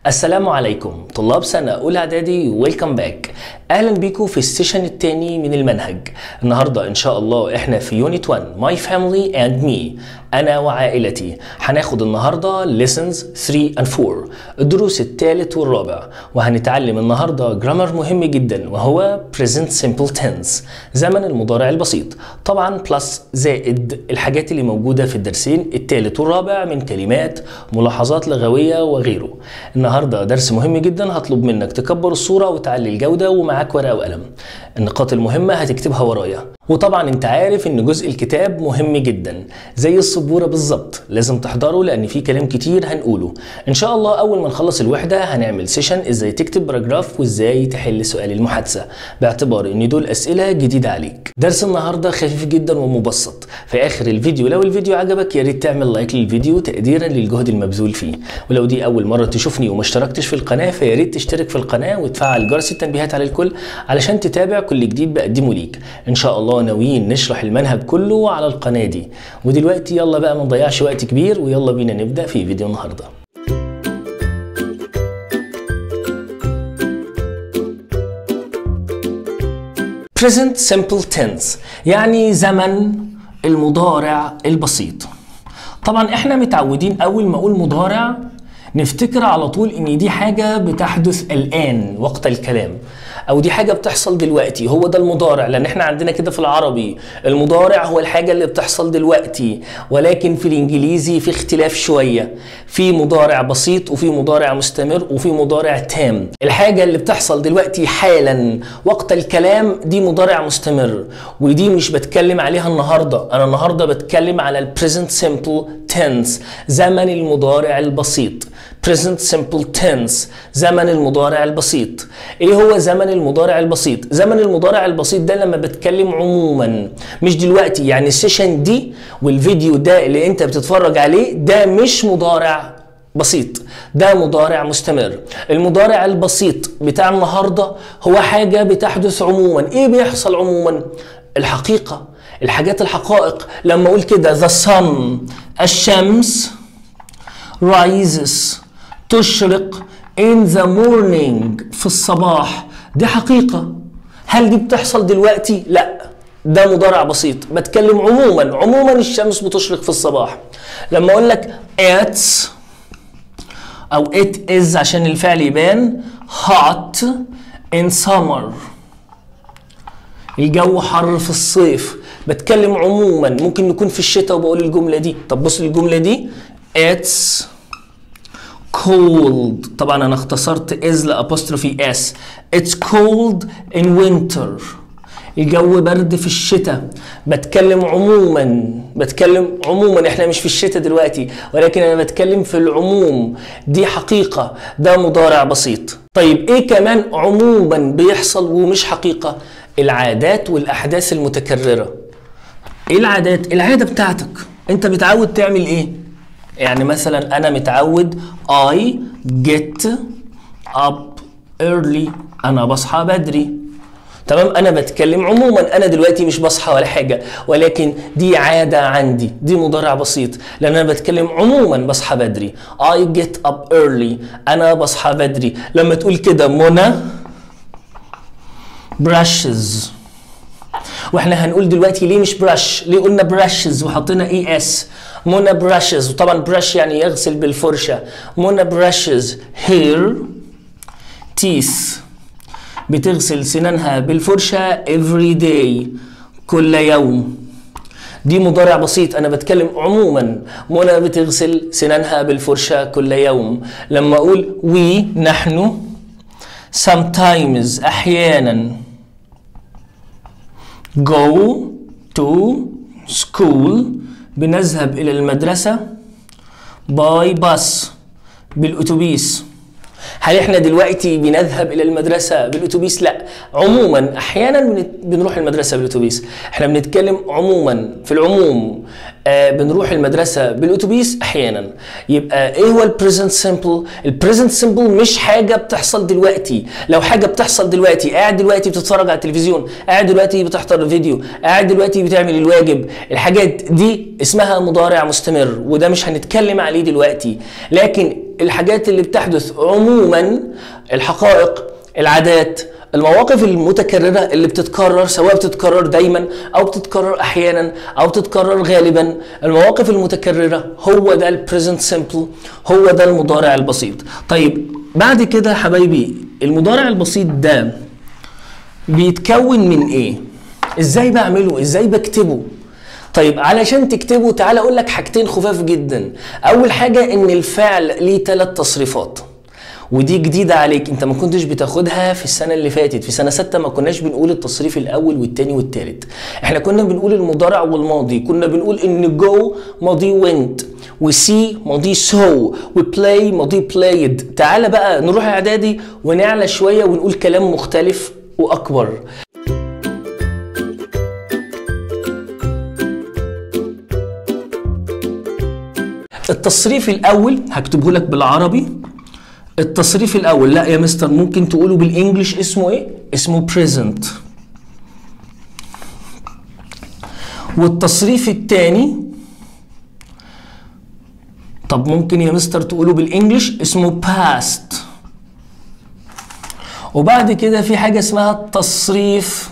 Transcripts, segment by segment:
السلام عليكم طلاب سنة أولى إعدادي ويلكم باك أهلا بيكم في السيشن التاني من المنهج النهاردة إن شاء الله إحنا في يونت 1 My Family and Me أنا وعائلتي هناخد النهاردة lessons 3 and 4 الدروس الثالث والرابع وهنتعلم النهاردة جرامر مهم جدا وهو present simple tense زمن المضارع البسيط طبعا بلس زائد الحاجات اللي موجودة في الدرسين الثالث والرابع من كلمات ملاحظات لغوية وغيره النهارده درس مهم جدا هطلب منك تكبر الصوره وتعلي الجوده ومعاك ورقه وقلم النقاط المهمه هتكتبها ورايا وطبعا انت عارف ان جزء الكتاب مهم جدا زي السبوره بالظبط لازم تحضره لان في كلام كتير هنقوله ان شاء الله اول ما نخلص الوحده هنعمل سيشن ازاي تكتب باراجراف وازاي تحل سؤال المحادثه باعتبار ان دول اسئله جديده عليك درس النهارده خفيف جدا ومبسط في اخر الفيديو لو الفيديو عجبك يا ريت تعمل لايك للفيديو تقديرا للجهد المبذول فيه ولو دي اول مره تشوفني وما اشتركتش في القناه فيا ريت تشترك في القناه وتفعل جرس التنبيهات على الكل علشان تتابع كل جديد بقدمه ليك ان شاء الله ناويين نشرح المنهج كله على القناه دي ودلوقتي يلا بقى ما نضيعش وقت كبير ويلا بينا نبدا في فيديو النهارده present simple tense يعني زمن المضارع البسيط طبعا احنا متعودين اول ما اقول مضارع نفتكر على طول ان دي حاجة بتحدث الان وقت الكلام او دي حاجة بتحصل دلوقتي هو ده المضارع لان احنا عندنا كده في العربي المضارع هو الحاجة اللي بتحصل دلوقتي ولكن في الانجليزي في اختلاف شوية في مضارع بسيط وفي مضارع مستمر وفي مضارع تام الحاجة اللي بتحصل دلوقتي حالا وقت الكلام دي مضارع مستمر ودي مش بتكلم عليها النهاردة انا النهاردة بتكلم على البريزنت سيمبل تنس زمن المضارع البسيط present simple tense زمن المضارع البسيط ايه هو زمن المضارع البسيط زمن المضارع البسيط ده لما بتكلم عموما مش دلوقتي يعني السيشن دي والفيديو ده اللي انت بتتفرج عليه ده مش مضارع بسيط ده مضارع مستمر المضارع البسيط بتاع النهارده هو حاجه بتحدث عموما ايه بيحصل عموما الحقيقه الحاجات الحقائق لما اقول كده the sun الشمس rises تشرق in the morning في الصباح دي حقيقة هل دي بتحصل دلوقتي؟ لا ده مضارع بسيط بتكلم عموما عموما الشمس بتشرق في الصباح لما اقول لك it's او it is عشان الفعل يبان hot in summer الجو حر في الصيف بتكلم عموما ممكن نكون في الشتاء وبقول الجملة دي طب بص الجملة دي it's cold طبعا انا اختصرت is لابوستروفي اس it's cold in winter الجو برد في الشتاء بتكلم عموما بتكلم عموما احنا مش في الشتاء دلوقتي ولكن انا بتكلم في العموم دي حقيقة ده مضارع بسيط طيب ايه كمان عموما بيحصل ومش حقيقة العادات والاحداث المتكررة ايه العادات العادة بتاعتك انت متعود تعمل ايه يعني مثلا انا متعود I get up early انا بصحى بدري تمام انا بتكلم عموما انا دلوقتي مش بصحى ولا حاجه ولكن دي عاده عندي دي مضارع بسيط لان انا بتكلم عموما بصحى بدري I get up early انا بصحى بدري لما تقول كده منى brushes واحنا هنقول دلوقتي ليه مش برش ليه قلنا براشز وحطينا اي اس منى براشز وطبعا برش يعني يغسل بالفرشه منى براشز هير تيث بتغسل سنانها بالفرشه every day كل يوم دي مضارع بسيط انا بتكلم عموما منى بتغسل سنانها بالفرشه كل يوم لما اقول we نحن sometimes احيانا go to school بنذهب إلى المدرسة باي باس بالأتوبيس هل احنا دلوقتي بنذهب الى المدرسه بالاتوبيس لا عموما احيانا بنروح المدرسه بالاتوبيس احنا بنتكلم عموما في العموم آه بنروح المدرسه بالاتوبيس احيانا يبقى ايه هو البريزنت سمبل البريزنت سمبل مش حاجه بتحصل دلوقتي لو حاجه بتحصل دلوقتي قاعد دلوقتي بتتفرج على التلفزيون قاعد دلوقتي بتحضر فيديو قاعد دلوقتي بتعمل الواجب الحاجات دي اسمها مضارع مستمر وده مش هنتكلم عليه دلوقتي لكن الحاجات اللي بتحدث عموما الحقائق العادات المواقف المتكررة اللي بتتكرر سواء بتتكرر دايما أو بتتكرر أحيانا أو بتتكرر غالبا المواقف المتكررة هو ده البريزنت سيمبل هو ده المضارع البسيط طيب بعد كده يا حبايبي المضارع البسيط ده بيتكون من ايه ازاي بعمله ازاي بكتبه طيب علشان تكتبه تعال اقول لك حاجتين خفاف جدا اول حاجه ان الفعل ليه ثلاث تصريفات ودي جديدة عليك انت ما كنتش بتاخدها في السنة اللي فاتت في سنة ستة ما كناش بنقول التصريف الاول والتاني والتالت احنا كنا بنقول المضارع والماضي كنا بنقول ان جو ماضي went وسي ماضي سو وبلاي ماضي بلايد تعال بقى نروح اعدادي ونعلى شوية ونقول كلام مختلف واكبر التصريف الاول هكتبه لك بالعربي التصريف الاول لا يا مستر ممكن تقوله بالانجلش اسمه ايه اسمه present والتصريف الثاني طب ممكن يا مستر تقوله بالانجلش اسمه past وبعد كده في حاجه اسمها التصريف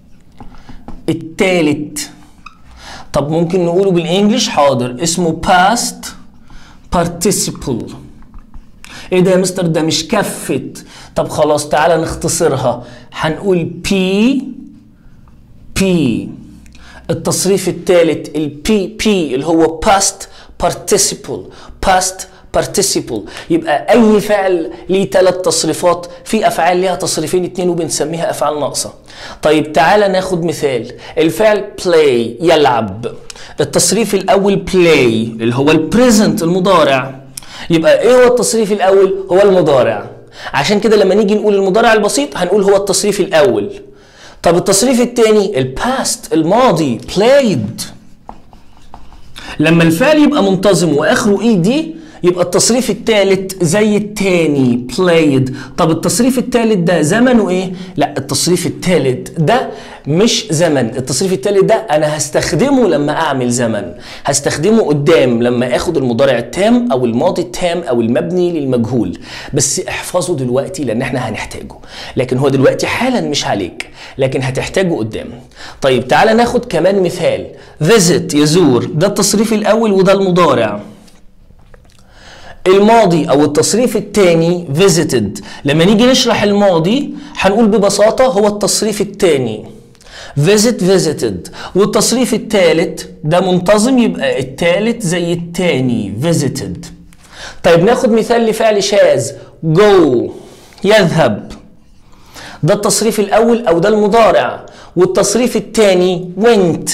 الثالث طب ممكن نقوله بالانجلش حاضر اسمه past participle ايه ده يا مستر ده مش كفت طب خلاص تعالى نختصرها هنقول بي بي التصريف الثالث البي بي اللي هو past participle past participle يبقى اي فعل ليه ثلاث تصريفات في افعال ليها تصريفين اتنين وبنسميها افعال ناقصه طيب تعالى ناخد مثال الفعل play يلعب التصريف الاول play اللي هو البريزنت المضارع يبقى ايه هو التصريف الاول هو المضارع عشان كده لما نيجي نقول المضارع البسيط هنقول هو التصريف الاول طب التصريف الثاني الباست الماضي played لما الفعل يبقى منتظم واخره اي دي يبقى التصريف الثالث زي التاني played طب التصريف الثالث ده زمنه ايه لا التصريف الثالث ده مش زمن التصريف الثالث ده انا هستخدمه لما اعمل زمن هستخدمه قدام لما اخد المضارع التام او الماضي التام او المبني للمجهول بس احفظه دلوقتي لان احنا هنحتاجه لكن هو دلوقتي حالا مش عليك لكن هتحتاجه قدام طيب تعالى ناخد كمان مثال visit يزور ده التصريف الاول وده المضارع الماضي او التصريف الثاني visited لما نيجي نشرح الماضي هنقول ببساطة هو التصريف الثاني visit visited والتصريف الثالث ده منتظم يبقى الثالث زي الثاني visited طيب ناخد مثال لفعل شاذ go يذهب ده التصريف الاول او ده المضارع والتصريف الثاني went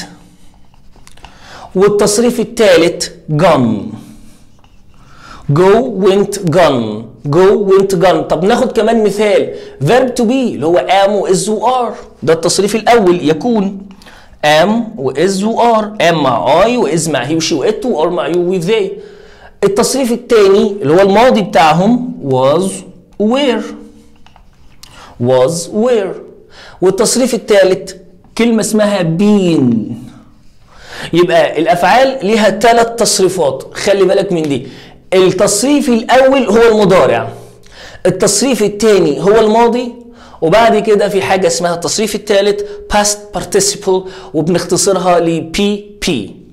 والتصريف الثالث gone go went gone go went gone طب ناخد كمان مثال verb to be اللي هو am و is و are ده التصريف الأول يكون am و is و are am مع I و is مع he و she و it و are مع you و they التصريف الثاني اللي هو الماضي بتاعهم was were was were والتصريف الثالث كلمة اسمها been يبقى الأفعال ليها ثلاث تصريفات خلي بالك من دي التصريف الاول هو المضارع التصريف الثاني هو الماضي وبعد كده في حاجه اسمها التصريف الثالث past participle وبنختصرها ل PP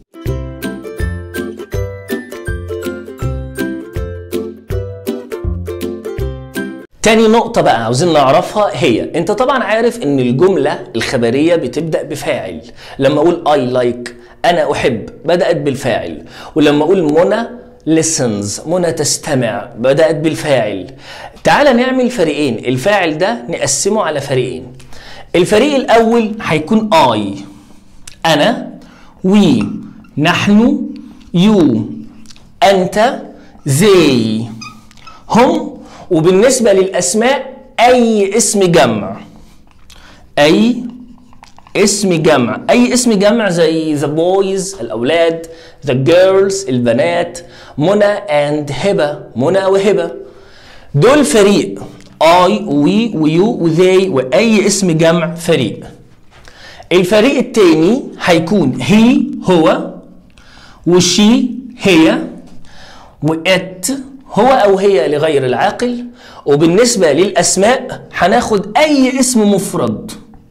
تاني نقطة بقى عاوزين نعرفها هي انت طبعا عارف ان الجملة الخبرية بتبدأ بفاعل لما اقول I like انا احب بدأت بالفاعل ولما اقول منى listens منى تستمع بدأت بالفاعل تعال نعمل فريقين الفاعل ده نقسمه على فريقين الفريق الأول هيكون I أنا we نحن you أنت they هم وبالنسبة للأسماء أي اسم جمع أي اسم جمع اي اسم جمع زي the boys الاولاد the girls البنات منى and هبه منى وهبه دول فريق I we ويو وذي واي اسم جمع فريق الفريق التاني هيكون he هو وشي هي وات هو او هي لغير العاقل وبالنسبه للاسماء هناخد اي اسم مفرد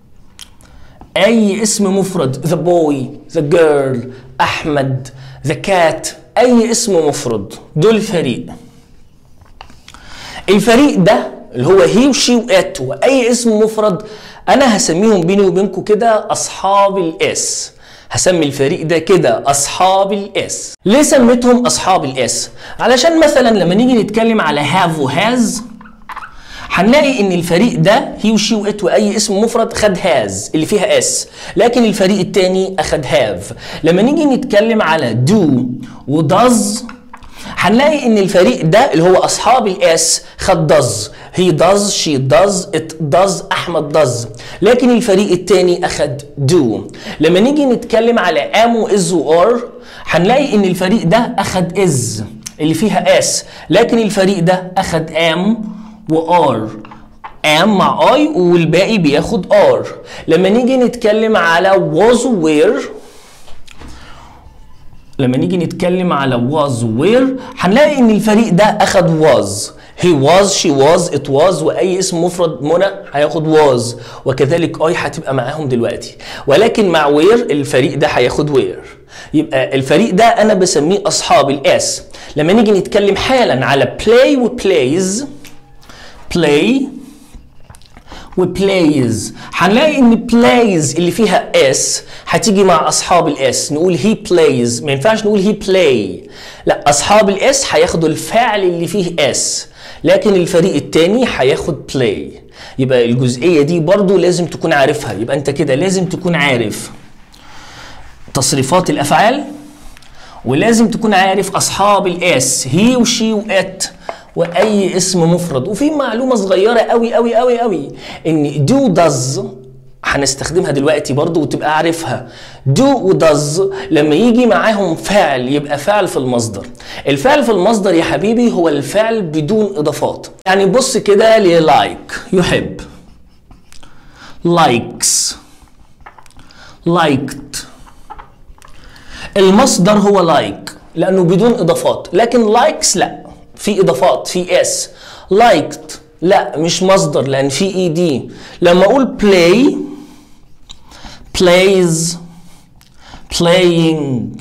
اي اسم مفرد the boy the girl احمد the cat اي اسم مفرد دول فريق الفريق ده اللي هو هي وشي وات واي اسم مفرد انا هسميهم بيني وبينكم كده اصحاب الاس هسمي الفريق ده كده اصحاب الاس ليه سميتهم اصحاب الاس علشان مثلا لما نيجي نتكلم على هاف وهاز هنلاقي ان الفريق ده هي وشي وات واي اسم مفرد خد هاز اللي فيها اس لكن الفريق التاني اخد هاف لما نيجي نتكلم على دو وداز هنلاقي ان الفريق ده اللي هو اصحاب الاس خد داز هي داز شي داز ات داز احمد داز لكن الفريق التاني اخد دو لما نيجي نتكلم على ام واز وار هنلاقي ان الفريق ده اخد از اللي فيها اس لكن الفريق ده اخد ام وار ام مع اي والباقي بياخد ار لما نيجي نتكلم على was where لما نيجي نتكلم على was where هنلاقي ان الفريق ده اخد was he was she was it was واي اسم مفرد منى هياخد was وكذلك اي هتبقى معاهم دلوقتي ولكن مع where الفريق ده هياخد where يبقى الفريق ده انا بسميه اصحاب الاس لما نيجي نتكلم حالا على play وplays play وبلايز هنلاقي ان بلايز اللي فيها اس هتيجي مع اصحاب الاس نقول هي بلايز ما ينفعش نقول هي بلاي لا اصحاب الاس هياخدوا الفعل اللي فيه اس لكن الفريق التاني هياخد بلاي يبقى الجزئيه دي برضو لازم تكون عارفها يبقى انت كده لازم تكون عارف تصريفات الافعال ولازم تكون عارف اصحاب الاس هي وشي وات واي اسم مفرد وفي معلومه صغيره قوي قوي قوي قوي ان دو داز هنستخدمها دلوقتي برضو وتبقى عارفها دو وداز لما يجي معاهم فعل يبقى فعل في المصدر الفعل في المصدر يا حبيبي هو الفعل بدون اضافات يعني بص كده للايك يحب لايكس لايكت المصدر هو لايك لانه بدون اضافات لكن لايكس لا في اضافات في اس لايكت لا مش مصدر لان في اي دي لما اقول play plays playing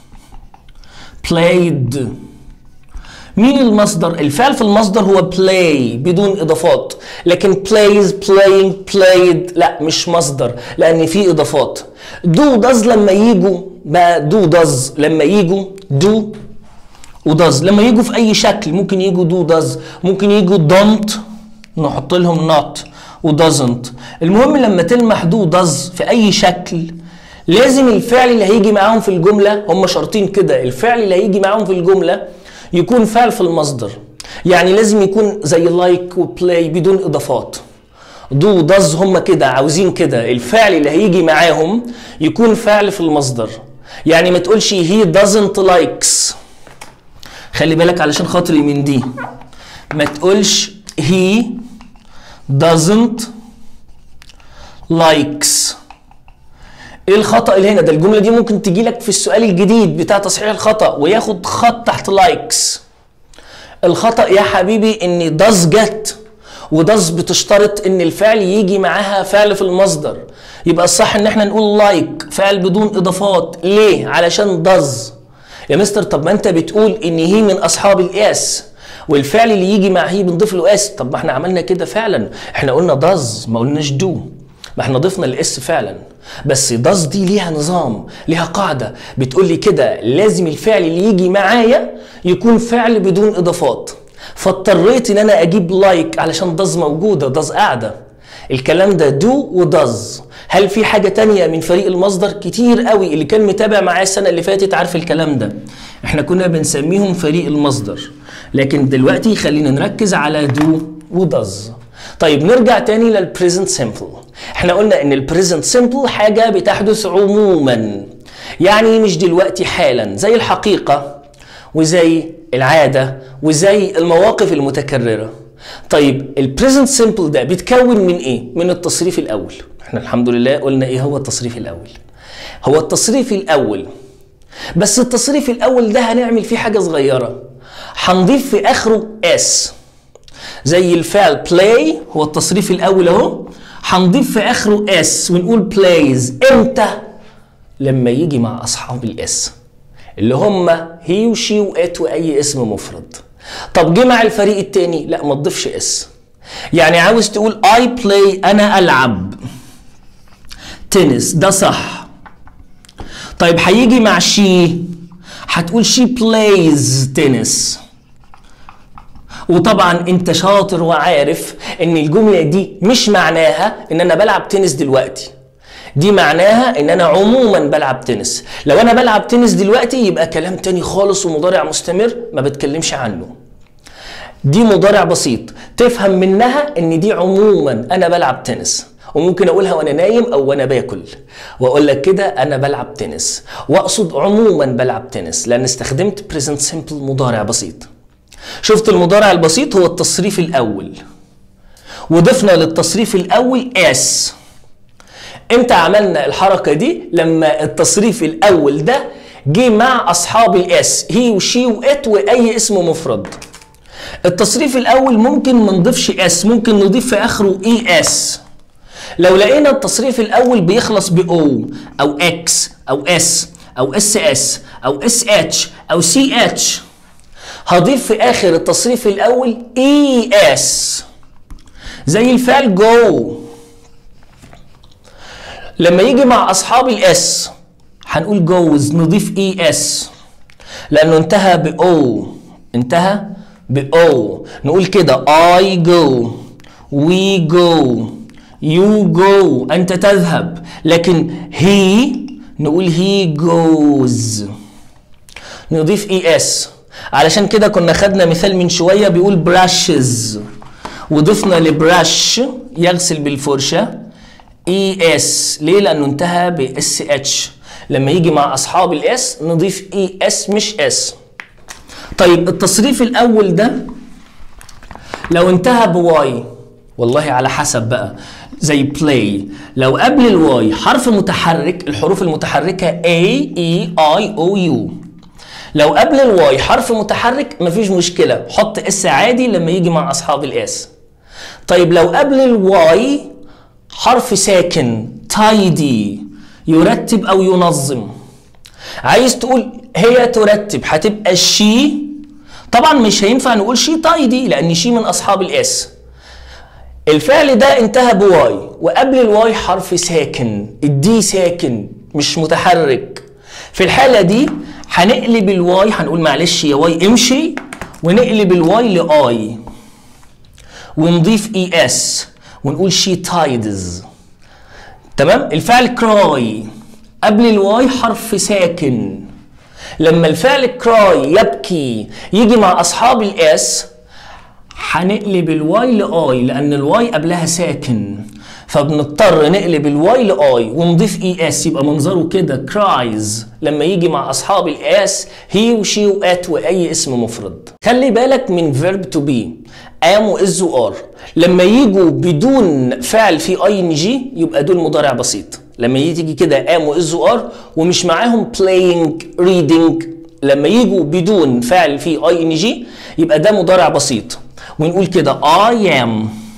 played مين المصدر؟ الفعل في المصدر هو play بدون اضافات لكن plays playing played لا مش مصدر لان في اضافات do does لما يجوا بقى do does لما يجوا do وداز لما يجوا في اي شكل ممكن يجوا دو داز ممكن يجوا دونت نحط لهم نوت ودازنت المهم لما تلمح دو داز في اي شكل لازم الفعل اللي هيجي معاهم في الجمله هم شرطين كده الفعل اللي هيجي معاهم في الجمله يكون فعل في المصدر يعني لازم يكون زي لايك وبلاي بدون اضافات دو داز هم كده عاوزين كده الفعل اللي هيجي معاهم يكون فعل في المصدر يعني ما تقولش هي doesn't likes خلي بالك علشان خاطري من دي ما تقولش he doesn't likes ايه الخطا اللي هنا ده الجمله دي ممكن تجي لك في السؤال الجديد بتاع تصحيح الخطا وياخد خط تحت لايكس الخطا يا حبيبي ان does get وداز بتشترط ان الفعل يجي معاها فعل في المصدر يبقى الصح ان احنا نقول لايك like فعل بدون اضافات ليه علشان داز يا مستر طب ما انت بتقول ان هي من اصحاب الاس والفعل اللي يجي مع هي بنضيف له اس طب ما احنا عملنا كده فعلا احنا قلنا داز ما قلناش دو ما احنا ضفنا الاس فعلا بس داز دي ليها نظام ليها قاعده بتقول لي كده لازم الفعل اللي يجي معايا يكون فعل بدون اضافات فاضطريت ان انا اجيب لايك علشان داز موجوده داز قاعده الكلام ده دو وداز هل في حاجة تانية من فريق المصدر كتير قوي اللي كان متابع معايا السنة اللي فاتت عارف الكلام ده احنا كنا بنسميهم فريق المصدر لكن دلوقتي خلينا نركز على دو وداز طيب نرجع تاني للبريزنت سيمبل احنا قلنا ان البريزنت سيمبل حاجة بتحدث عموما يعني مش دلوقتي حالا زي الحقيقة وزي العادة وزي المواقف المتكررة طيب البريزنت سيمبل ده بيتكون من ايه من التصريف الاول احنا الحمد لله قلنا ايه هو التصريف الاول هو التصريف الاول بس التصريف الاول ده هنعمل فيه حاجه صغيره هنضيف في اخره اس زي الفعل play هو التصريف الاول اهو هنضيف في اخره اس ونقول plays امتى لما يجي مع اصحاب الاس اللي هم هي وشي وات واي اسم مفرد طب جه مع الفريق التاني لا ما تضيفش اس يعني عاوز تقول I play انا العب تنس ده صح طيب هيجي مع شي هتقول شي بلايز تنس وطبعا انت شاطر وعارف ان الجمله دي مش معناها ان انا بلعب تنس دلوقتي دي معناها ان انا عموما بلعب تنس لو انا بلعب تنس دلوقتي يبقى كلام تاني خالص ومضارع مستمر ما بتكلمش عنه دي مضارع بسيط تفهم منها ان دي عموما انا بلعب تنس وممكن اقولها وانا نايم او وانا باكل واقول لك كده انا بلعب تنس واقصد عموما بلعب تنس لان استخدمت بريزنت سمبل مضارع بسيط شفت المضارع البسيط هو التصريف الاول وضفنا للتصريف الاول اس امتى عملنا الحركه دي لما التصريف الاول ده جه مع اصحاب الاس هي وشي وات واي اسم مفرد التصريف الاول ممكن ما نضيفش اس ممكن نضيف في اخره اي اس لو لقينا التصريف الاول بيخلص ب او او اكس او اس او اس اس او اس اتش او سي اتش هضيف في اخر التصريف الاول اي اس زي الفعل جو لما يجي مع اصحاب الاس هنقول جوز نضيف اي اس لانه انتهى باو انتهى باو نقول كده I go we go you go أنت تذهب لكن he نقول he goes نضيف اي اس علشان كده كنا خدنا مثال من شوية بيقول brushes وضفنا لبرش يغسل بالفرشة اي اس ليه لأنه انتهى باس اتش لما يجي مع أصحاب الاس نضيف اي اس مش اس طيب التصريف الاول ده لو انتهى بواي والله على حسب بقى زي بلاي لو قبل الواي حرف متحرك الحروف المتحركه A E I O U لو قبل الواي حرف متحرك مفيش مشكله حط اس عادي لما يجي مع اصحاب الاس طيب لو قبل الواي حرف ساكن تايدي يرتب او ينظم عايز تقول هي ترتب هتبقى شي طبعا مش هينفع نقول شي تايدي لان شي من اصحاب الاس الفعل ده انتهى بواي وقبل الواي حرف ساكن الدي ساكن مش متحرك في الحالة دي هنقلب الواي هنقول معلش يا واي امشي ونقلب الواي لاي ونضيف اي اس ونقول شي تايدز تمام الفعل كراي قبل الواي حرف ساكن لما الفعل كراي يبكي يجي مع اصحاب الاس هنقلب الواي لاي لان الواي قبلها ساكن فبنضطر نقلب الواي لاي ونضيف اي اس يبقى منظره كده كرايز لما يجي مع اصحاب الاس هي وشي وات واي اسم مفرد خلي بالك من فيرب تو بي ام واز وار لما يجوا بدون فعل في اي ان جي يبقى دول مضارع بسيط لما يجي تيجي كده ام واز وار ومش معاهم playing reading لما يجوا بدون فعل في اي ان جي يبقى ده مضارع بسيط ونقول كده I am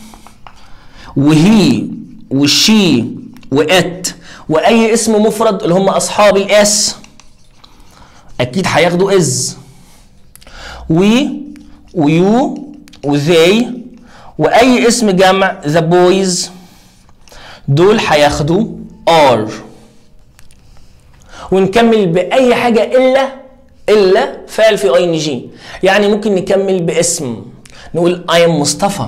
وهي وشي وات واي اسم مفرد اللي هم اصحاب الاس اكيد هياخدوا از وي ويو وذي واي اسم جمع ذا بويز دول هياخدوا ار ونكمل باي حاجه الا الا فعل في اي ان جي يعني ممكن نكمل باسم نقول I am مصطفى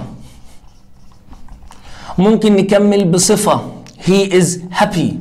ممكن نكمل بصفة he is happy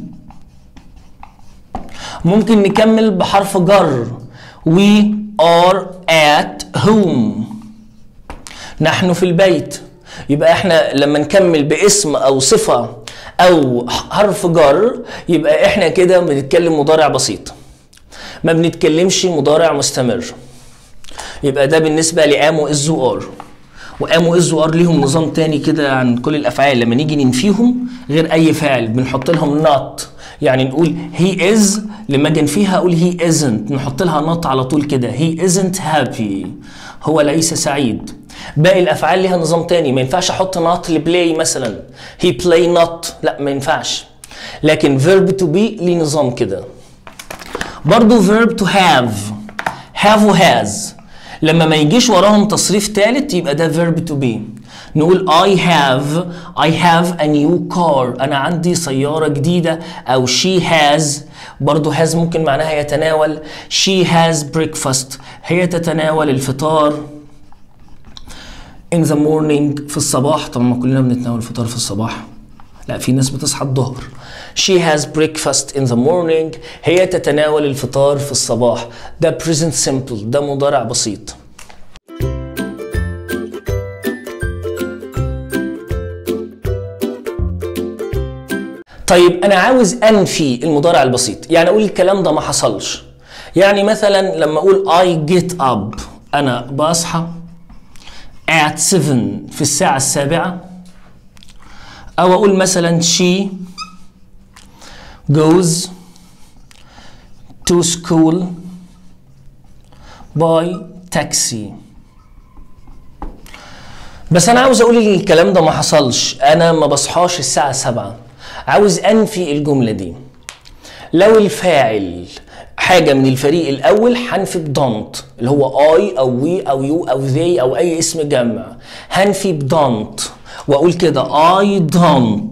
ممكن نكمل بحرف جر we are at home نحن في البيت يبقى احنا لما نكمل باسم او صفة او حرف جر يبقى احنا كده بنتكلم مضارع بسيط ما بنتكلمش مضارع مستمر يبقى ده بالنسبة لام واز وار وام واز وار ليهم نظام تاني كده عن كل الافعال لما نيجي ننفيهم غير اي فعل بنحط لهم not يعني نقول هي از لما اجي انفيها اقول هي isn't نحط لها not على طول كده هي isn't happy هو ليس سعيد باقي الافعال ليها نظام تاني ما ينفعش احط not لبلاي مثلا he play not لا ما ينفعش لكن verb to be ليه نظام كده برضو verb to have have و has لما ما يجيش وراهم تصريف ثالث يبقى ده verb to be نقول I have I have a new car أنا عندي سيارة جديدة أو she has برضو has ممكن معناها يتناول she has breakfast هي تتناول الفطار in the morning في الصباح طبعا ما كلنا بنتناول الفطار في الصباح لا في ناس بتصحى الظهر she has breakfast in the morning هي تتناول الفطار في الصباح ده present simple ده مضارع بسيط طيب انا عاوز انفي المضارع البسيط يعني اقول الكلام ده ما حصلش يعني مثلا لما اقول I get up انا بصحى at 7 في الساعة السابعة أو أقول مثلا she goes to school by taxi بس أنا عاوز أقول إن الكلام ده ما حصلش أنا ما بصحاش الساعة 7 عاوز أنفي الجملة دي لو الفاعل حاجة من الفريق الأول هنفي بدونت اللي هو I أو وي أو يو أو they أو أي اسم جمع هنفي بدونت وأقول كده I don't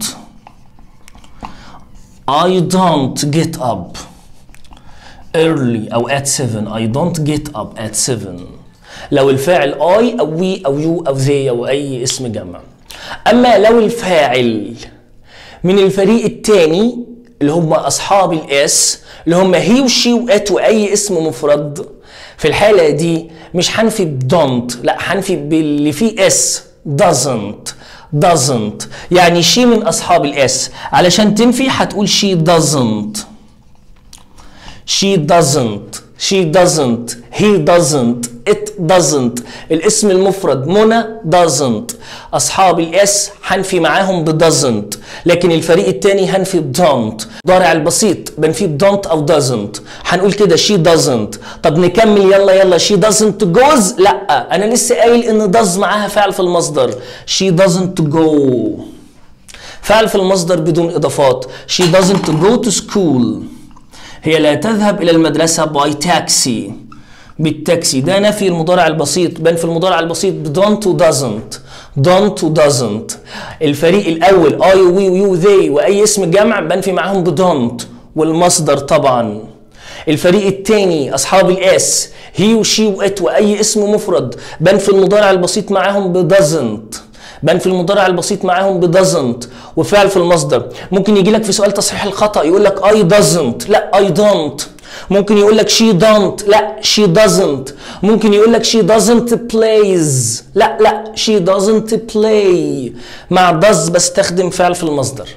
I don't get up early أو at 7 I don't get up at 7 لو الفاعل I أو we أو you أو they أو أي اسم جمع أما لو الفاعل من الفريق الثاني اللي هم أصحاب الإس اللي هم هي وشي وات واي اسم مفرد في الحاله دي مش هنفي بدونت لا هنفي باللي فيه اس doesn't doesn't يعني شي من اصحاب الاس علشان تنفي هتقول she doesn't she doesn't she doesn't he doesn't it doesn't الاسم المفرد منى doesn't اصحاب الاس هنفي معاهم ب doesn't لكن الفريق الثاني هنفي ب don't ضارع البسيط بنفي ب don't او doesn't هنقول كده she doesn't طب نكمل يلا يلا she doesn't goes لا انا لسه قايل ان does معاها فعل في المصدر she doesn't go فعل في المصدر بدون اضافات she doesn't go to school هي لا تذهب الى المدرسه باي تاكسي بالتاكسي ده نفي المضارع البسيط بان في المضارع البسيط don't و doesn't don't و doesn't الفريق الاول I وي ويو they واي اسم جمع بنفي معاهم ب don't والمصدر طبعا الفريق الثاني اصحاب الاس هي وشي وات واي اسم مفرد بنفي المضارع البسيط معاهم ب doesn't بان في المضارع البسيط معاهم ب doesn't وفعل في المصدر ممكن يجي لك في سؤال تصحيح الخطا يقول لك I doesn't لا I don't ممكن يقول لك she don't لا she doesn't ممكن يقول لك she doesn't plays لا لا she doesn't play مع does بستخدم فعل في المصدر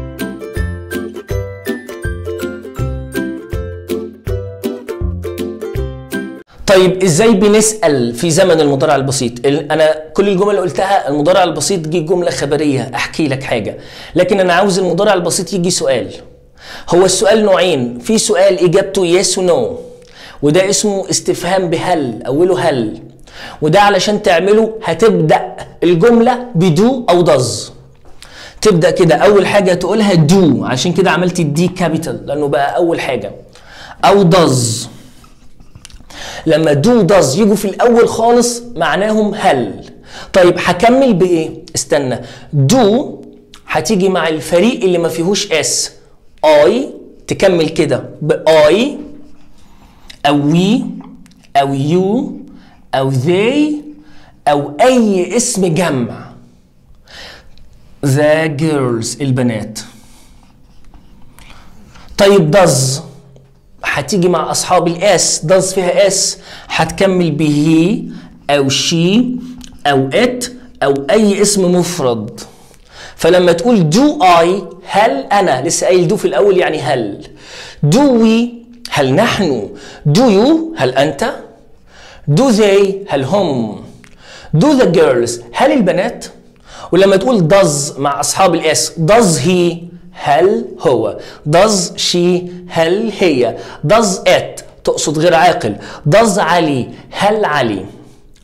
طيب ازاي بنسال في زمن المضارع البسيط انا كل الجمل اللي قلتها المضارع البسيط جه جمله خبريه احكي لك حاجه لكن انا عاوز المضارع البسيط يجي سؤال هو السؤال نوعين في سؤال اجابته يس ونو وده اسمه استفهام بهل اوله هل وده علشان تعمله هتبدا الجمله بدو او دز تبدا كده اول حاجه تقولها دو عشان كده عملت الدي كابيتال لانه بقى اول حاجه او دز لما دو داز يجوا في الاول خالص معناهم هل طيب هكمل بايه استنى دو هتيجي مع الفريق اللي ما فيهوش اس اي تكمل كده باي او وي او يو او they او اي اسم جمع the girls البنات طيب does هتيجي مع اصحاب الاس داز فيها اس هتكمل بهي او شي او ات او اي اسم مفرد فلما تقول دو اي هل انا لسه قايل دو في الاول يعني هل دو وي هل نحن دو يو هل انت دو they هل هم دو ذا جيرلز هل البنات ولما تقول does مع اصحاب الاس does he هل هو does she هل هي does it تقصد غير عاقل does علي هل علي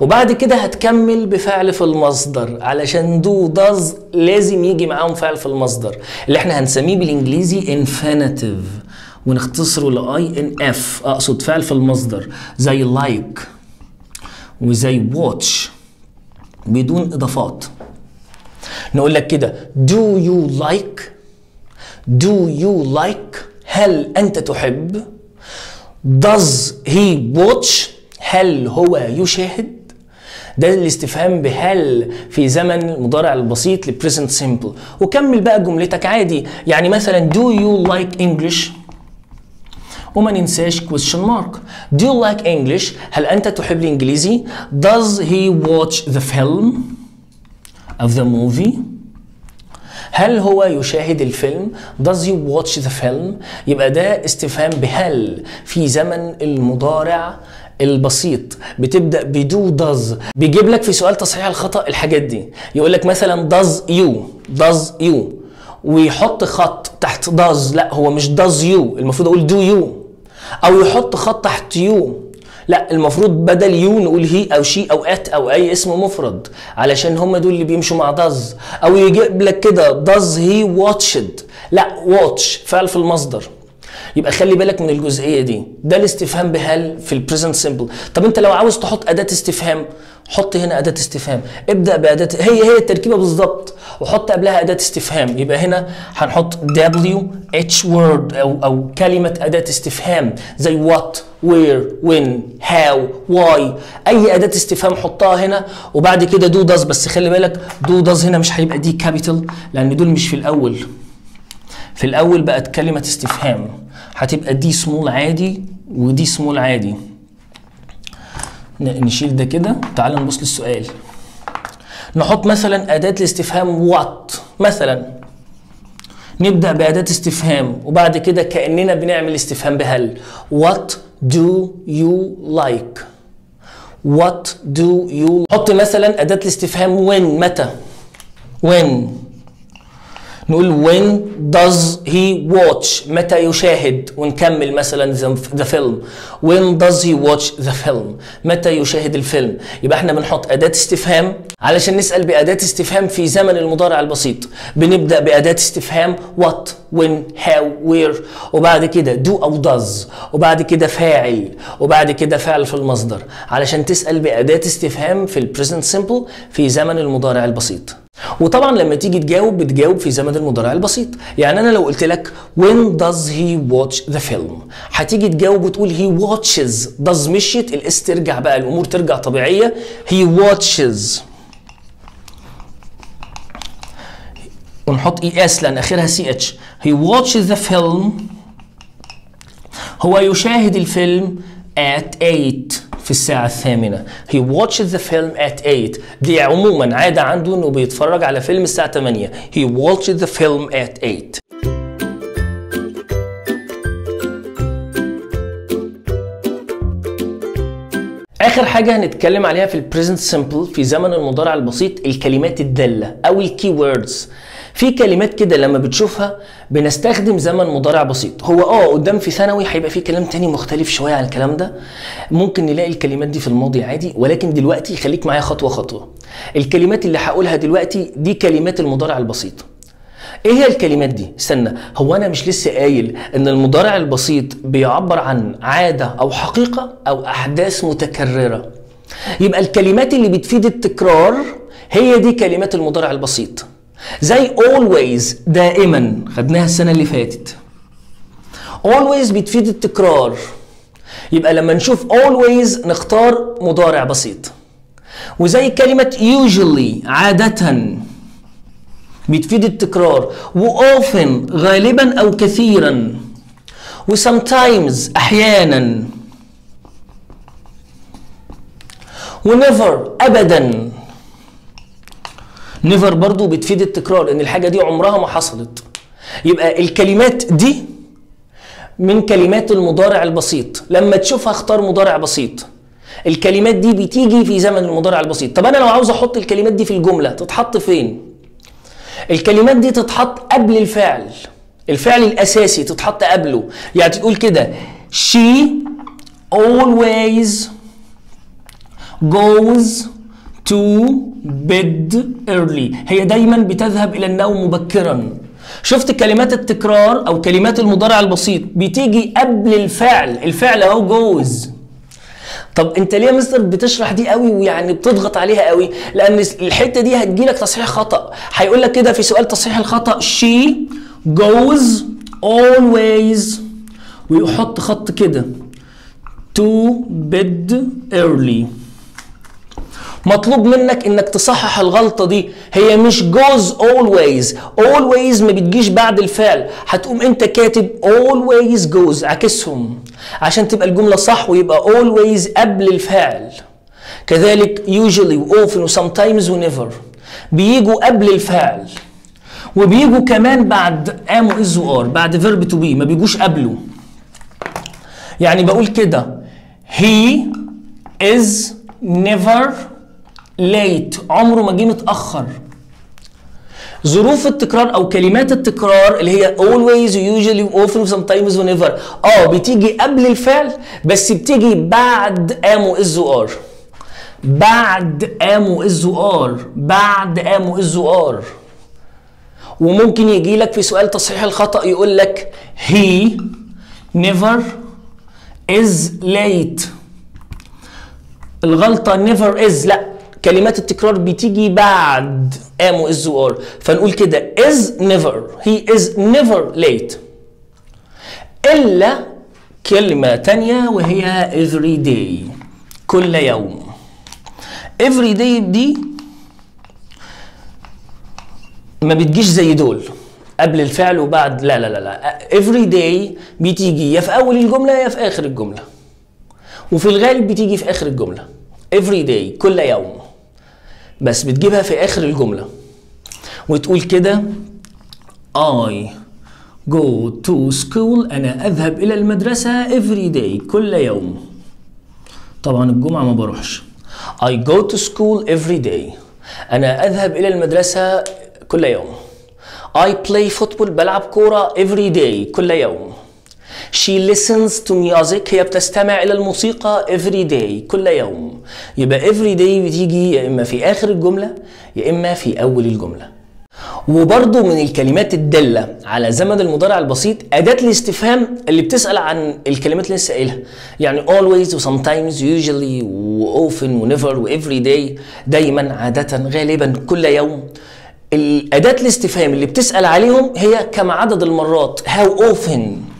وبعد كده هتكمل بفعل في المصدر علشان دو داز لازم يجي معاهم فعل في المصدر اللي احنا هنسميه بالانجليزي infinitive ونختصره لاي ان اف اقصد فعل في المصدر زي لايك like وزي واتش بدون اضافات نقول لك كده do you like do you like هل انت تحب does he watch هل هو يشاهد ده الاستفهام بهل في زمن المضارع البسيط لبريزنت سيمبل وكمل بقى جملتك عادي يعني مثلا do you like English وما ننساش question mark do you like English هل أنت تحب الإنجليزي does he watch the film of the movie هل هو يشاهد الفيلم does he watch the film يبقى ده استفهام بهل في زمن المضارع البسيط بتبدا بدو داز بيجيب لك في سؤال تصحيح الخطا الحاجات دي يقول لك مثلا does you does you ويحط خط تحت does لا هو مش does you المفروض اقول do you او يحط خط تحت يو لا المفروض بدل يو نقول هي او شي او ات او اي اسم مفرد علشان هم دول اللي بيمشوا مع داز او يجيب لك كده داز هي واتشد لا واتش فعل في المصدر يبقى خلي بالك من الجزئيه دي ده الاستفهام بهل في البريزنت سيمبل طب انت لو عاوز تحط اداه استفهام حط هنا اداه استفهام ابدا باداه هي هي التركيبه بالظبط وحط قبلها اداه استفهام يبقى هنا هنحط دبليو اتش وورد او او كلمه اداه استفهام زي وات وير وين هاو واي اي اداه استفهام حطها هنا وبعد كده دو داز بس خلي بالك دو داز هنا مش هيبقى دي كابيتال لان دول مش في الاول في الاول بقت كلمه استفهام هتبقى دي سمول عادي ودي سمول عادي نشيل ده كده تعال نبص للسؤال نحط مثلا أداة الاستفهام وات مثلا نبدأ بأداة استفهام وبعد كده كأننا بنعمل استفهام بهل What do you like What do you حط مثلا أداة الاستفهام when متى when نقول when does he watch متى يشاهد ونكمل مثلا the film when does he watch the film متى يشاهد الفيلم يبقى احنا بنحط أداة استفهام علشان نسأل بأداة استفهام في زمن المضارع البسيط بنبدأ بأداة استفهام what when how where وبعد كده do أو does وبعد كده فاعل وبعد كده فعل في المصدر علشان تسأل بأداة استفهام في البريزنت سيمبل في زمن المضارع البسيط وطبعا لما تيجي تجاوب بتجاوب في زمن المضارع البسيط يعني انا لو قلت لك when does he watch the film هتيجي تجاوب وتقول he watches does مشيت الاس ترجع بقى الامور ترجع طبيعيه he watches ونحط اي اس لان اخرها سي اتش he watches the film هو يشاهد الفيلم at 8 في الساعة الثامنة he watches the film at 8 دي عموما عادة عنده انه بيتفرج على فيلم الساعة 8 he watches the film at 8 اخر حاجه هنتكلم عليها في البريزنت سمبل في زمن المضارع البسيط الكلمات الداله او الكي ووردز في كلمات كده لما بتشوفها بنستخدم زمن مضارع بسيط هو اه قدام في ثانوي هيبقى في كلام تاني مختلف شويه عن الكلام ده ممكن نلاقي الكلمات دي في الماضي عادي ولكن دلوقتي خليك معايا خطوه خطوه الكلمات اللي هقولها دلوقتي دي كلمات المضارع البسيط ايه هي الكلمات دي استنى هو انا مش لسه قايل ان المضارع البسيط بيعبر عن عاده او حقيقه او احداث متكرره يبقى الكلمات اللي بتفيد التكرار هي دي كلمات المضارع البسيط زي always دائما خدناها السنه اللي فاتت always بتفيد التكرار يبقى لما نشوف always نختار مضارع بسيط وزي كلمة usually عادة بتفيد التكرار وoften غالبا أو كثيرا وسometimes أحيانا ونيفر أبدا نيفر برضو بتفيد التكرار ان الحاجه دي عمرها ما حصلت يبقى الكلمات دي من كلمات المضارع البسيط لما تشوفها اختار مضارع بسيط الكلمات دي بتيجي في زمن المضارع البسيط طب انا لو عاوز احط الكلمات دي في الجمله تتحط فين الكلمات دي تتحط قبل الفعل الفعل الاساسي تتحط قبله يعني تقول كده she always goes to bed early هي دايما بتذهب الى النوم مبكرا شفت كلمات التكرار او كلمات المضارع البسيط بتيجي قبل الفعل الفعل اهو goes طب انت ليه يا مستر بتشرح دي قوي ويعني بتضغط عليها قوي لان الحته دي هتجيلك تصحيح خطا هيقول لك كده في سؤال تصحيح الخطا she goes always ويحط خط كده to bed early مطلوب منك انك تصحح الغلطة دي هي مش goes always always ما بتجيش بعد الفعل هتقوم انت كاتب always goes عكسهم عشان تبقى الجملة صح ويبقى always قبل الفعل كذلك usually و often و sometimes و never بيجوا قبل الفعل وبيجوا كمان بعد am و is و are بعد verb to be ما بيجوش قبله يعني بقول كده he is never late عمره ما جه متأخر ظروف التكرار او كلمات التكرار اللي هي always usually often sometimes whenever اه بتيجي قبل الفعل بس بتيجي بعد am و is و are بعد am و is و are بعد am و is و are وممكن يجي لك في سؤال تصحيح الخطأ يقول لك he never is late الغلطة never is لا كلمات التكرار بتيجي بعد am و is و are فنقول كده is never he is never late إلا كلمة تانية وهي every day كل يوم every day دي ما بتجيش زي دول قبل الفعل وبعد لا لا لا لا every day بتيجي يا في اول الجمله يا في اخر الجمله وفي الغالب بتيجي في اخر الجمله every day كل يوم بس بتجيبها في اخر الجمله وتقول كده I go to school انا اذهب الى المدرسه every day كل يوم طبعا الجمعه ما بروحش I go to school every day انا اذهب الى المدرسه كل يوم I play football بلعب كورة every day كل يوم She listens to music هي بتستمع إلى الموسيقى every day كل يوم يبقى every day بتيجي يا إما في آخر الجملة يا إما في أول الجملة وبرضه من الكلمات الدالة على زمن المضارع البسيط أداة الاستفهام اللي بتسأل عن الكلمات اللي لسه قايلها يعني always و sometimes usually و often و never و every day دايما عادة غالبا كل يوم الأداة الاستفهام اللي بتسأل عليهم هي كم عدد المرات how often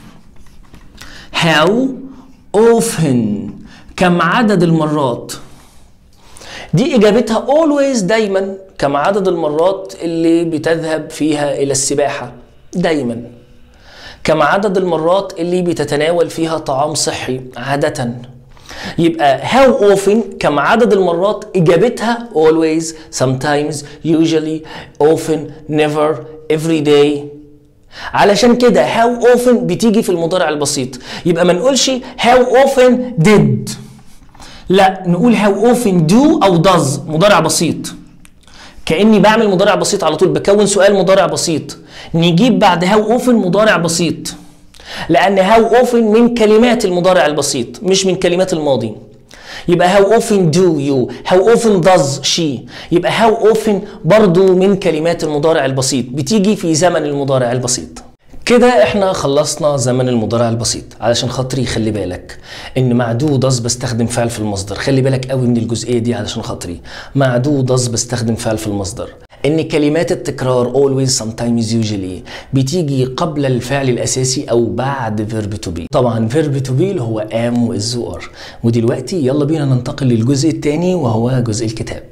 how often كم عدد المرات دي إجابتها always دايما كم عدد المرات اللي بتذهب فيها إلى السباحة دايما كم عدد المرات اللي بتتناول فيها طعام صحي عادةً يبقى how often كم عدد المرات اجابتها always sometimes usually often never every day علشان كده how often بتيجي في المضارع البسيط يبقى ما نقولش how often did لا نقول how often do او does مضارع بسيط كاني بعمل مضارع بسيط على طول بكون سؤال مضارع بسيط نجيب بعد how often مضارع بسيط لأن how often من كلمات المضارع البسيط مش من كلمات الماضي يبقى how often do you how often does she يبقى how often برضو من كلمات المضارع البسيط بتيجي في زمن المضارع البسيط كده احنا خلصنا زمن المضارع البسيط علشان خاطري خلي بالك ان مع دو داز بستخدم فعل في المصدر خلي بالك قوي من الجزئيه دي علشان خاطري مع دو داز بستخدم فعل في المصدر ان كلمات التكرار always sometimes usually بتيجي قبل الفعل الاساسي او بعد verb to be طبعا verb to be اللي هو am و is و are ودلوقتي يلا بينا ننتقل للجزء الثاني وهو جزء الكتاب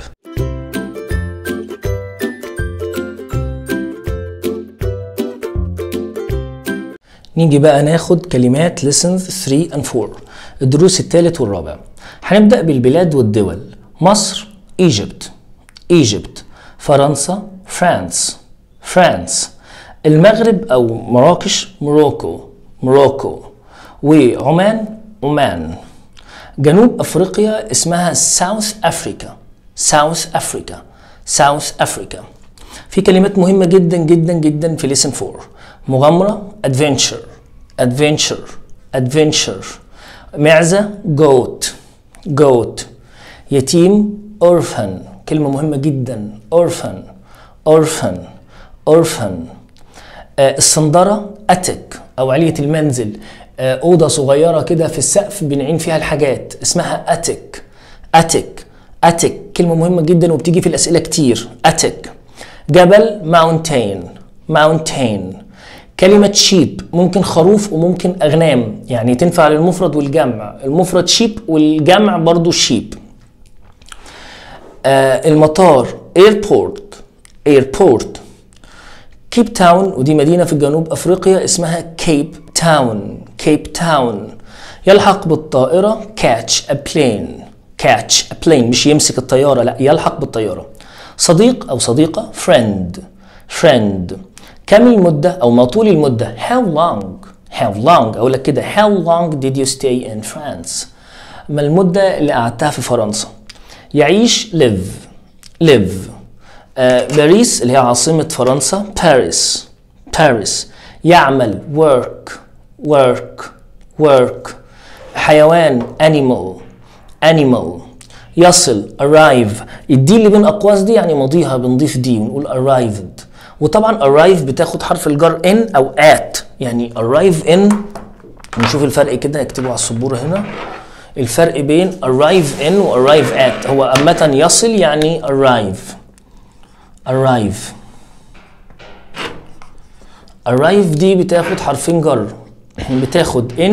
نيجي بقى ناخد كلمات lessons 3 and 4 الدروس الثالث والرابع هنبدأ بالبلاد والدول مصر Egypt Egypt فرنسا فرانس فرانس المغرب أو مراكش موروكو موروكو وعمان عمان جنوب أفريقيا اسمها ساوث أفريكا ساوث أفريكا ساوث أفريكا في كلمات مهمة جدا جدا جدا في ليسن 4 مغامرة adventure adventure adventure معزة goat goat يتيم orphan كلمة مهمة جدا orphan orphan orphan آه الصندرة attic أو علية المنزل آه أوضة صغيرة كده في السقف بنعين فيها الحاجات اسمها attic attic attic كلمة مهمة جدا وبتيجي في الأسئلة كتير attic جبل mountain mountain كلمة شيب ممكن خروف وممكن أغنام يعني تنفع للمفرد والجمع المفرد شيب والجمع برضو شيب آه المطار ايربورت ايربورت كيب تاون ودي مدينة في جنوب أفريقيا اسمها كيب تاون كيب تاون يلحق بالطائرة كاتش ا بلين كاتش ا بلين مش يمسك الطيارة لا يلحق بالطيارة صديق أو صديقة friend friend كم المدة أو ما طول المدة how long how long أقول لك كده how long did you stay in France ما المدة اللي قعدتها في فرنسا يعيش live live آه باريس اللي هي عاصمة فرنسا باريس باريس يعمل work work work حيوان animal animal يصل arrive الدي اللي بين أقواس دي يعني ماضيها بنضيف دي ونقول arrived وطبعا arrive بتاخد حرف الجر in أو at يعني arrive in نشوف الفرق كده نكتبه على السبورة هنا الفرق بين arrive in و arrive at هو عامة يصل يعني arrive arrive arrive دي بتاخد حرفين جر بتاخد in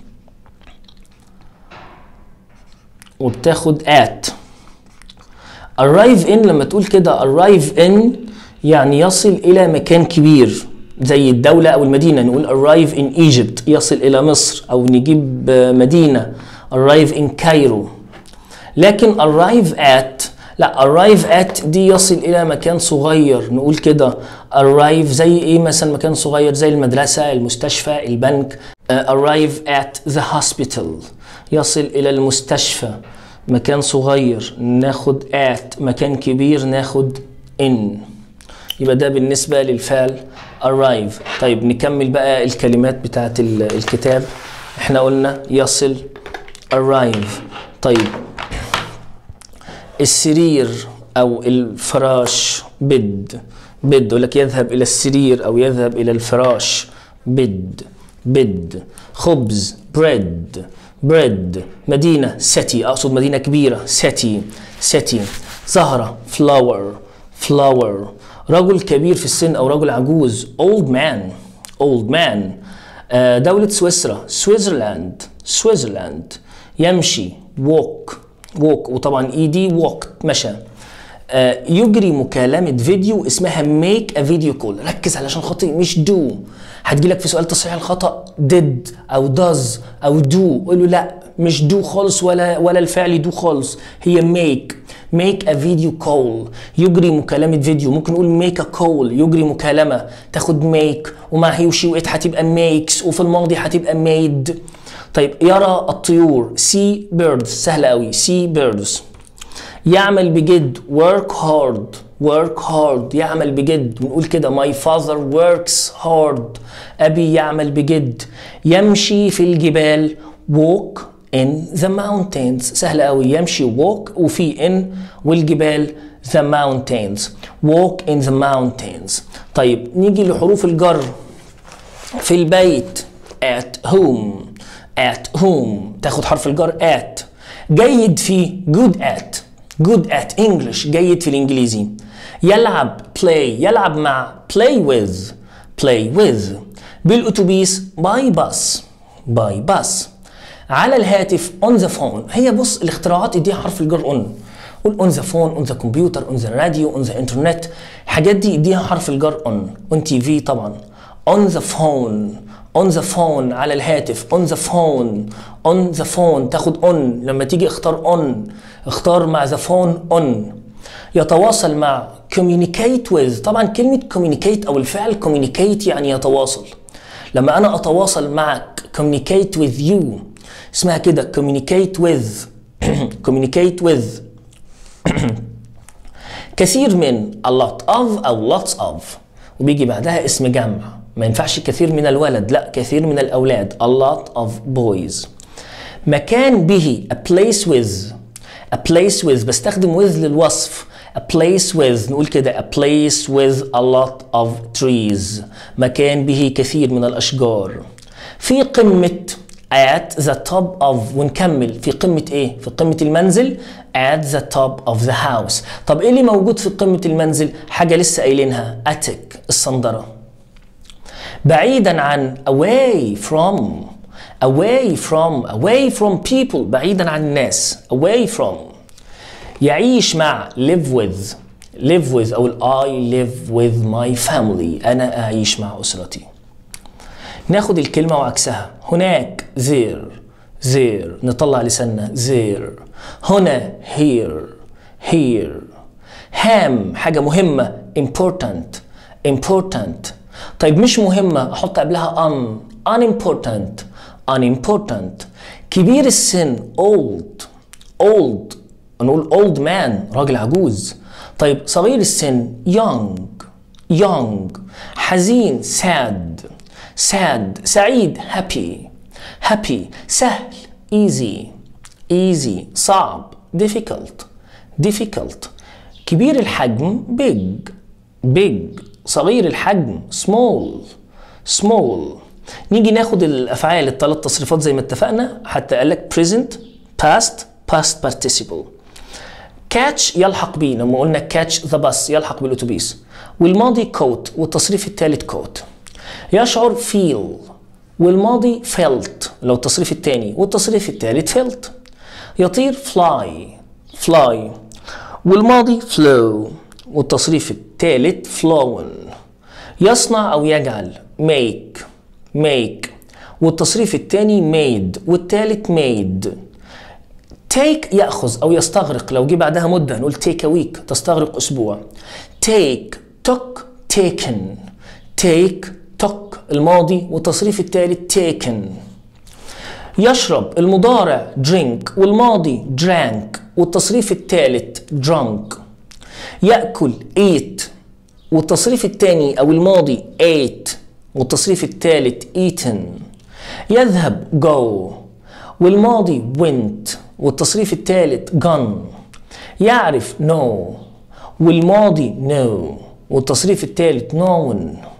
وبتاخد at arrive in لما تقول كده arrive in يعني يصل إلى مكان كبير زي الدولة أو المدينة نقول arrive in Egypt يصل إلى مصر أو نجيب مدينة arrive in Cairo لكن arrive at لا arrive at دي يصل إلى مكان صغير نقول كده arrive زي إيه مثلا مكان صغير زي المدرسة المستشفى البنك uh, arrive at the hospital يصل إلى المستشفى مكان صغير ناخد at مكان كبير ناخد in يبقى ده بالنسبة للفعل arrive طيب نكمل بقى الكلمات بتاعت الكتاب احنا قلنا يصل arrive طيب السرير او الفراش بد بد يقول لك يذهب الى السرير او يذهب الى الفراش بد بد خبز بريد بريد مدينة سيتي أقصد مدينة كبيرة سيتي سيتي زهرة فلاور فلاور رجل كبير في السن أو رجل عجوز old man old man آه دولة سويسرا سويسرلاند سويسرلاند يمشي walk walk وطبعا ايدي walk مشى آه يجري مكالمة فيديو اسمها make a video call ركز علشان خاطر مش do هتجيلك في سؤال تصحيح الخطأ did أو does أو do قول له لا مش do خالص ولا ولا الفعل do خالص هي make make a video call يجري مكالمة فيديو ممكن نقول make a call يجري مكالمة تاخد make ومع هي وشي وإت هتبقى makes وفي الماضي هتبقى made طيب يرى الطيور see birds سهلة قوي see birds يعمل بجد work hard work hard يعمل بجد بنقول كده my father works hard أبي يعمل بجد يمشي في الجبال walk in the mountains سهل قوي يمشي walk وفي in والجبال the mountains walk in the mountains طيب نيجي لحروف الجر في البيت at home at home تاخد حرف الجر at جيد في good at good at English جيد في الإنجليزي يلعب play يلعب مع play with play with بالأتوبيس by bus by bus على الهاتف on the phone هي بص الاختراعات اديها حرف الجر on قول on the phone on the computer on the radio on the internet الحاجات دي اديها حرف الجر on on TV طبعا on the phone on the phone على الهاتف on the phone on the phone تاخد on لما تيجي اختار on اختار مع the phone on يتواصل مع communicate with طبعا كلمة communicate أو الفعل communicate يعني يتواصل لما أنا أتواصل معك communicate with you اسمها كده communicate with communicate with كثير من a lot of أو lots of وبيجي بعدها اسم جمع ما ينفعش كثير من الولد لا كثير من الأولاد a lot of boys مكان به a place with a place with بستخدم with للوصف a place with نقول كده a place with a lot of trees مكان به كثير من الأشجار في قمة at the top of ونكمل في قمة ايه؟ في قمة المنزل at the top of the house طب ايه اللي موجود في قمة المنزل؟ حاجة لسه قايلينها attic الصندرة بعيدا عن away from away from away from people بعيدا عن الناس away from يعيش مع live with live with أو I live with my family أنا أعيش مع أسرتي ناخد الكلمة وعكسها هناك there there نطلع لساننا there هنا here here هام حاجة مهمة important important طيب مش مهمة أحط قبلها un unimportant unimportant كبير السن old old نقول old man راجل عجوز طيب صغير السن young young حزين sad sad سعيد happy happy سهل easy easy صعب difficult difficult كبير الحجم big big صغير الحجم small small نيجي ناخد الافعال الثلاث تصريفات زي ما اتفقنا حتى قال لك present past past participle catch يلحق بيه لما قلنا catch the bus يلحق بالاتوبيس والماضي coat والتصريف الثالث coat يشعر feel والماضي felt لو التصريف الثاني والتصريف الثالث felt يطير fly fly والماضي flow والتصريف الثالث flown يصنع أو يجعل make make والتصريف الثاني made والثالث made take يأخذ أو يستغرق لو جه بعدها مدة نقول take a week تستغرق أسبوع take took taken take took الماضي والتصريف الثالث taken يشرب المضارع drink والماضي drank والتصريف الثالث drunk يأكل eat والتصريف الثاني أو الماضي ate والتصريف الثالث eaten يذهب go والماضي went والتصريف الثالث gone يعرف know والماضي know والتصريف الثالث known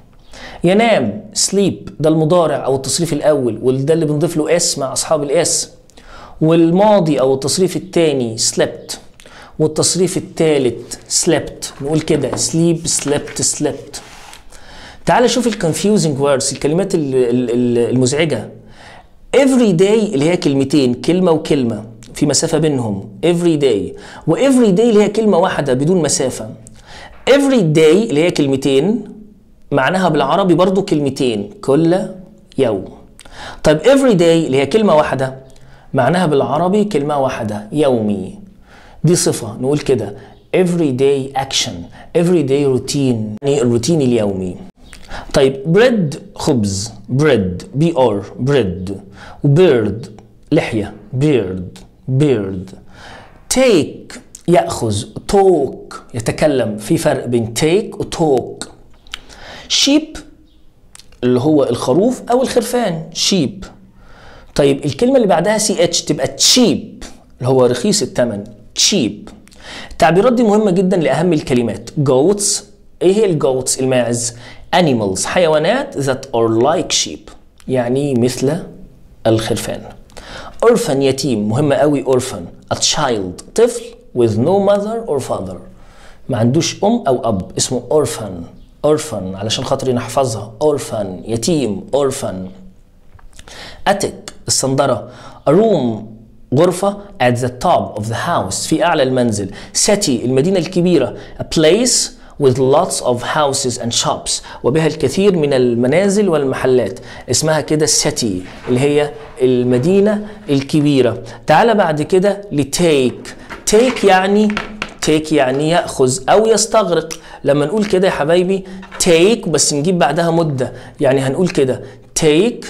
ينام sleep ده المضارع او التصريف الاول وده اللي بنضيف له اس مع اصحاب الاس والماضي او التصريف الثاني slept والتصريف الثالث slept نقول كده sleep slept slept تعال شوف الكونفيوزنج ووردز الكلمات ال- ال- ال- المزعجه every day اللي هي كلمتين كلمه وكلمه في مسافه بينهم every day و every day اللي هي كلمه واحده بدون مسافه every day اللي هي كلمتين معناها بالعربي برضو كلمتين كل يوم طيب every day اللي هي كلمة واحدة معناها بالعربي كلمة واحدة يومي دي صفة نقول كده every day action every day routine يعني الروتين اليومي طيب bread خبز bread b r bread وبيرد لحية beard beard take يأخذ talk يتكلم في فرق بين take و talk sheep اللي هو الخروف او الخرفان sheep طيب الكلمه اللي بعدها سي اتش تبقى cheap اللي هو رخيص الثمن cheap التعبيرات دي مهمه جدا لاهم الكلمات goats ايه هي الجوتس الماعز animals حيوانات that are like sheep يعني مثل الخرفان orphan يتيم مهمه قوي orphan a child طفل with no mother or father ما عندوش ام او اب اسمه orphan orphan علشان خاطر نحفظها orphan يتيم orphan attic الصندرة a room غرفة at the top of the house في أعلى المنزل city المدينة الكبيرة a place with lots of houses and shops وبها الكثير من المنازل والمحلات اسمها كده city اللي هي المدينة الكبيرة تعال بعد كده لتيك take يعني take يعني يأخذ أو يستغرق لما نقول كده يا حبايبي take بس نجيب بعدها مدة يعني هنقول كده take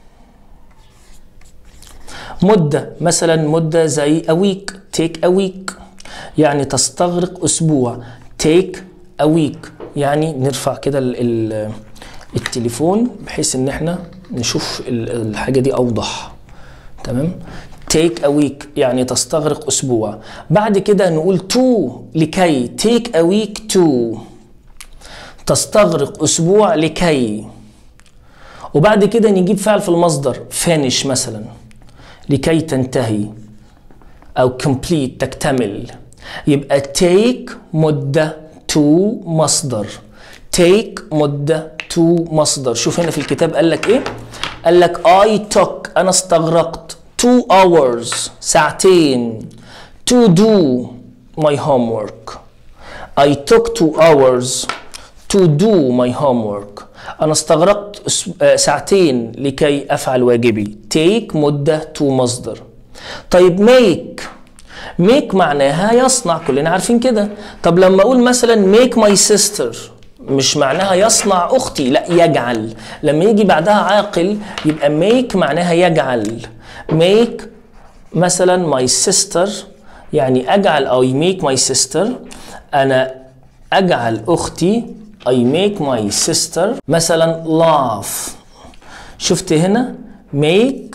مدة مثلا مدة زي a week take a week يعني تستغرق أسبوع take a week يعني نرفع كده ال- ال- التليفون بحيث ان احنا نشوف ال- الحاجة دي أوضح تمام take a week يعني تستغرق أسبوع بعد كده نقول to لكي take a week to تستغرق أسبوع لكي وبعد كده نجيب فعل في المصدر finish مثلا لكي تنتهي أو complete تكتمل يبقى take مدة to مصدر take مدة to مصدر شوف هنا في الكتاب قال لك ايه قال لك I took أنا استغرقت two hours ساعتين to do my homework I took two hours to do my homework أنا استغرقت ساعتين لكي أفعل واجبي take مدة to مصدر طيب make make معناها يصنع كلنا عارفين كده طب لما أقول مثلا make my sister مش معناها يصنع أختي لا يجعل لما يجي بعدها عاقل يبقى make معناها يجعل make مثلا my sister يعني أجعل أو make my sister أنا أجعل أختي I make my sister مثلا laugh شفت هنا make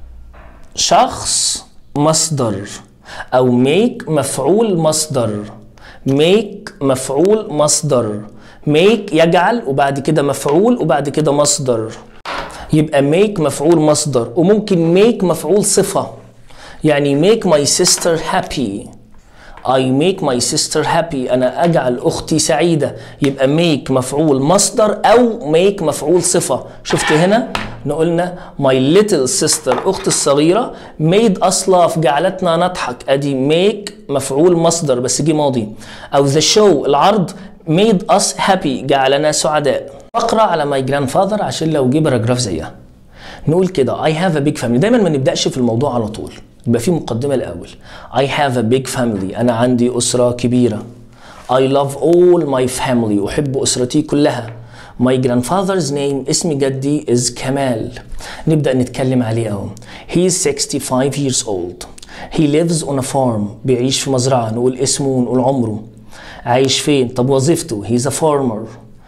شخص مصدر أو make مفعول مصدر make مفعول مصدر make يجعل وبعد كده مفعول وبعد كده مصدر يبقى make مفعول مصدر وممكن make مفعول صفة يعني make my sister happy I make my sister happy أنا أجعل أختي سعيدة يبقى make مفعول مصدر أو make مفعول صفة شفت هنا نقولنا my little sister أختي الصغيرة made us laugh جعلتنا نضحك أدي make مفعول مصدر بس جه ماضي أو the show العرض made us happy جعلنا سعداء أقرأ على my grandfather عشان لو جه باراجراف زيها نقول كده I have a big family دايما ما نبدأش في الموضوع على طول يبقى في مقدمة الأول I have a big family أنا عندي أسرة كبيرة I love all my family أحب أسرتي كلها My grandfather's name اسم جدي is كمال نبدأ نتكلم عليه أهو He is 65 years old He lives on a farm بيعيش في مزرعة نقول اسمه ونقول عمره عايش فين طب وظيفته He's a farmer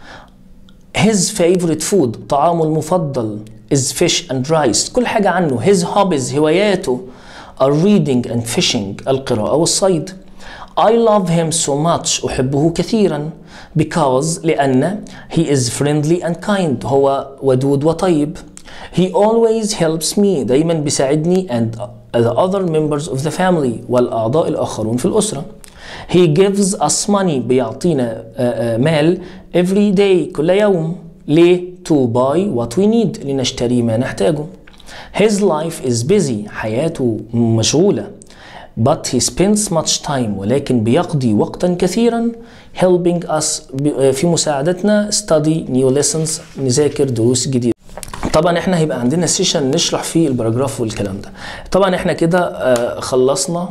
His favorite food طعامه المفضل is fish and rice كل حاجة عنه His hobbies هواياته are reading and fishing القراءة والصيد I love him so much أحبه كثيرا because لأن he is friendly and kind هو ودود وطيب He always helps me دايما بيساعدني and the other members of the family والأعضاء الآخرون في الأسرة He gives us money بيعطينا مال every day كل يوم ليه؟ to buy what we need لنشتري ما نحتاجه His life is busy حياته مشغولة but he spends much time ولكن بيقضي وقتا كثيرا helping us في مساعدتنا study new lessons نذاكر دروس جديدة طبعا احنا هيبقى عندنا سيشن نشرح فيه الباراجراف والكلام ده طبعا احنا كده خلصنا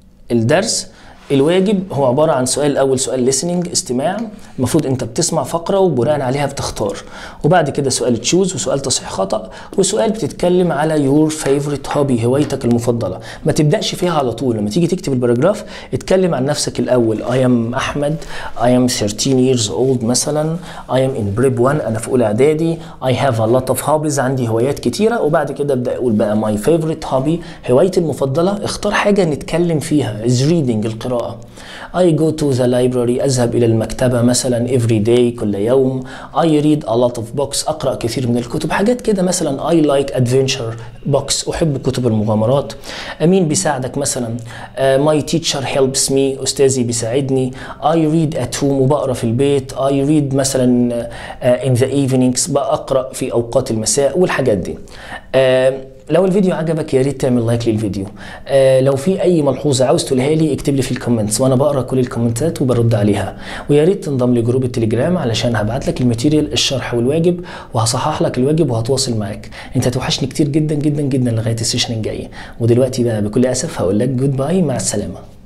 الدرس الواجب هو عبارة عن سؤال الأول سؤال listening استماع المفروض أنت بتسمع فقرة وبناء عليها بتختار وبعد كده سؤال تشوز وسؤال تصحيح خطأ وسؤال بتتكلم على your favorite hobby هوايتك المفضلة ما تبدأش فيها على طول لما تيجي تكتب الباراجراف اتكلم عن نفسك الأول I am أحمد I am 13 years old مثلا I am in prep 1 أنا في أولى إعدادي I have a lot of hobbies عندي هوايات كتيرة وبعد كده أبدأ أقول بقى my favorite hobby هوايتي المفضلة اختار حاجة نتكلم فيها is reading القراءة القراءة I go to the library أذهب إلى المكتبة مثلا every day كل يوم I read a lot of books أقرأ كثير من الكتب حاجات كده مثلا I like adventure books أحب كتب المغامرات أمين بيساعدك مثلا uh, my teacher helps me أستاذي بيساعدني I read at home وبقرأ في البيت I read مثلا uh, in the evenings بقرأ في أوقات المساء والحاجات دي uh, لو الفيديو عجبك يا ريت تعمل لايك للفيديو آه لو في اي ملحوظه عاوز تقولها لي اكتب لي في الكومنتس وانا بقرا كل الكومنتات وبرد عليها ويا ريت تنضم لجروب التليجرام علشان هبعت لك الماتيريال الشرح والواجب وهصحح لك الواجب وهتواصل معاك انت توحشني كتير جدا جدا جدا لغايه السيشن الجاي ودلوقتي بقى بكل اسف هقول لك جود باي مع السلامه